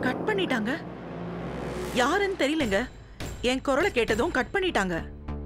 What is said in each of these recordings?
Cut பண்ணிட்டாங்க யாருன்னு தெரியலங்க என் குரலை கேட்டதும் கட் பண்ணிட்டாங்க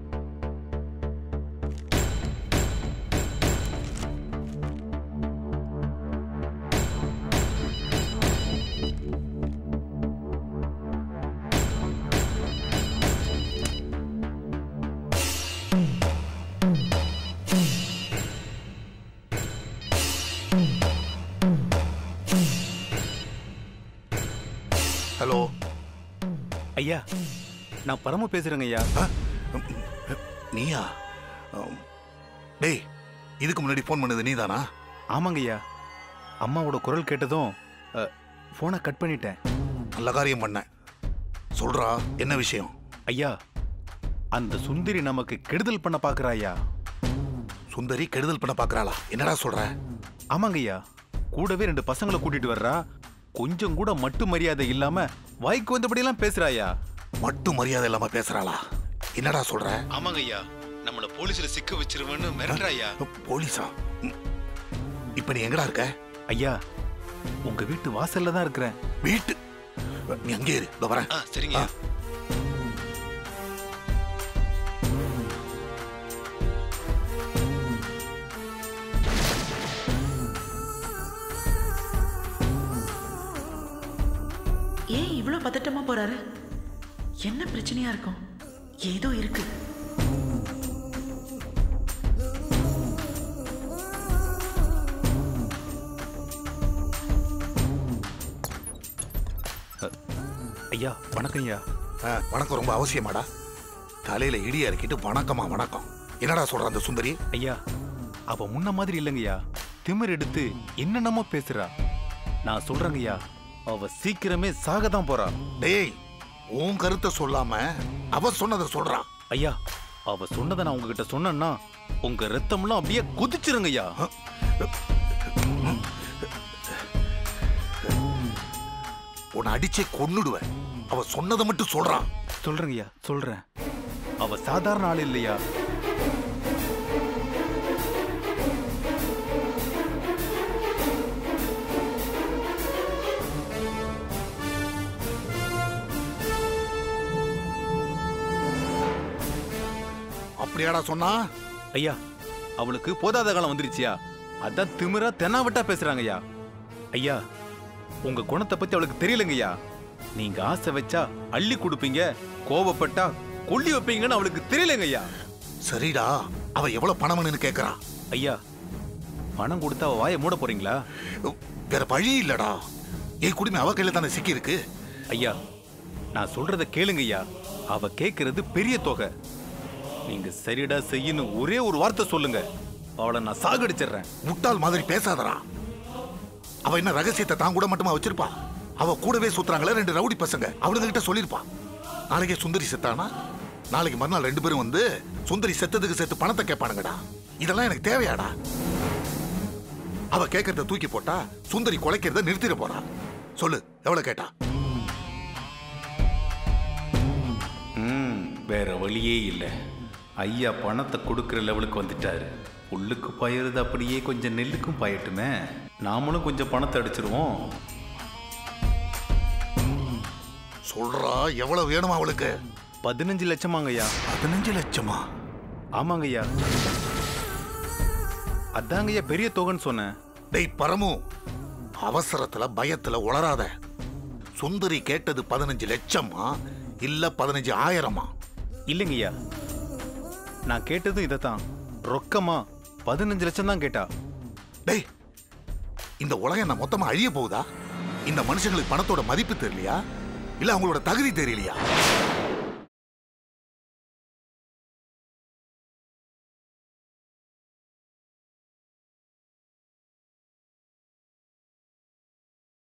ஹலோ ஐயா நான் பரம பேசுறேங்க ஐயா நீயா அம், டேய் இதுக்கு முன்னாடி ஃபோன் பண்ணது நீதானா ஆமாங்க ஐயா அம்மாவோட குரல் கேட்டதும் ஃபோனை கட் பண்ணிட்டேன் நல்ல காரியம் பண்ண சொல்றா என்ன விஷயம் ஐயா அந்த சுந்தரி நமக்கு கெடுதல் பண்ண பாக்குறா ஐயா சுந்தரி கெடுதல் பண்ண பாக்குறாளா என்னடா சொல்ற ஆமாங்க ஐயா கூடவே ரெண்டு பசங்களை கூட்டிட்டு வர்றா கொஞ்சம் கூட மட்டு மரியாதை இல்லாம வாய்க்கு வந்தபடியெல்லாம் பேசுறா ஐயா மட்டும் மரியாதை இல்லாம பேசுறாளா என்னடா சொல்ற ஆமாங்க ஐயா நம்மள போலீஸ்ல சிக்க வச்சிருவேன்னு மிரட்டுறா ஐயா போலீஸா ம். இப்ப நீ எங்கடா இருக்க ஐயா உங்க வீட்டு வாசல்ல தான் இருக்கிறேன் வீட்டு நீ அங்கே இரு இதோ வரேன் சரிங்க ஏன் இவ்ளோ பதட்டமா போறாரு என்ன பிரச்சனையா இருக்கும் ஏதோ இருக்கு ஐயா வணக்கம் ஐயா ஆ, வணக்கம் ரொம்ப அவசியமாடா தலையில இடியா இருக்கிட்டு வணக்கமா வணக்கம் என்னடா சொல்ற அந்த சுந்தரி ஐயா அவ முன்ன மாதிரி இல்லைங்கய்யா திமிர் எடுத்து என்னென்னமோ பேசுறா நான் சொல்றேங்கய்யா அவ சீக்கிரமே சாக தான் போறா டேய் உன் கருத்தை சொல்லாம அவ சொன்னதை சொல்றான் ஐயா அவ சொன்னதை நான் உங்ககிட்ட சொன்னேன்னா உங்க ரத்தம்லாம் அப்படியே குதிச்சிருங்க ஐயா உன்னை அடிச்சே கொன்னுடுவேன் அவ சொன்னதை மட்டும் சொல்றான் சொல்றேங்கய்யா சொல்றேன் அவ சாதாரண ஆள் இல்லையா அப்படியாடா சொன்னா ஐயா அவளுக்கு போதாத காலம் வந்துருச்சியா அதான் திமிரா தென்னாவட்டா பேசுறாங்க ஐயா ஐயா உங்க குணத்தை பத்தி அவளுக்கு தெரியலங்கய்யா நீங்க ஆசை வச்சா அள்ளி கொடுப்பீங்க கோவப்பட்டா கொல்லி வைப்பீங்கன்னு அவளுக்கு தெரியலங்க ஐயா சரிடா அவ எவ்வளவு பணம்னு கேக்குறா ஐயா பணம் கொடுத்தா அவ வாயை மூட போறீங்களா வேற வழி இல்லடா என் குடும்பம் அவ கையில தானே சிக்கி இருக்கு ஐயா நான் சொல்றத கேளுங்க ஐயா அவ கேக்குறது பெரிய தொகை நீங்க சரிடா செய்யணும் ஒரே ஒரு வார்த்தை சொல்லுங்க அவளை நான் சாகடிச்சிடுறேன் முட்டாள் மாதிரி பேசாதடா அவ என்ன ரகசியத்தை தான் கூட மட்டுமா வச்சிருப்பா அவ கூடவே சுத்துறாங்களே ரெண்டு ரவுடி பசங்க அவனுங்க கிட்ட சொல்லிருப்பா நாளைக்கே சுந்தரி செத்தானா நாளைக்கு மறுநாள் ரெண்டு பேரும் வந்து சுந்தரி செத்ததுக்கு சேர்த்து பணத்தை கேட்பானுங்கடா இதெல்லாம் எனக்கு தேவையாடா அவ கேட்கறத தூக்கி போட்டா சுந்தரி குலைக்கிறத நிறுத்திட போறா சொல்லு எவ்வளவு கேட்டா ம் வேற வழியே இல்லை ஐயா பணத்தை கொடுக்குற லெவலுக்கு வந்துட்டாரு உள்ளுக்கு பாயறது அப்படியே கொஞ்சம் நெல்லுக்கும் பாயட்டுமே நாமளும் கொஞ்சம் பணத்தை அடிச்சிருவோம் சொல்றா எவ்வளவு வேணுமா அவளுக்கு பதினஞ்சு லட்சமாங்க ஐயா பதினஞ்சு லட்சமா ஆமாங்க ஐயா அதாங்க ஐயா பெரிய தொகைன்னு சொன்னேன் டேய் பரமு அவசரத்துல பயத்துல உளராத சுந்தரி கேட்டது பதினஞ்சு லட்சமா இல்ல பதினஞ்சு ஆயிரமா இல்லைங்க ஐயா நான் கேட்டதும் இதைத்தான் ரொக்கமா பதினஞ்சு லட்சம் தான் கேட்டா டேய் இந்த உலகம் என்ன மொத்தமா அழிய போகுதா இந்த மனுஷங்களுக்கு பணத்தோட மதிப்பு தெரியலையா இல்ல அவங்களோட தகுதி தெரியலையா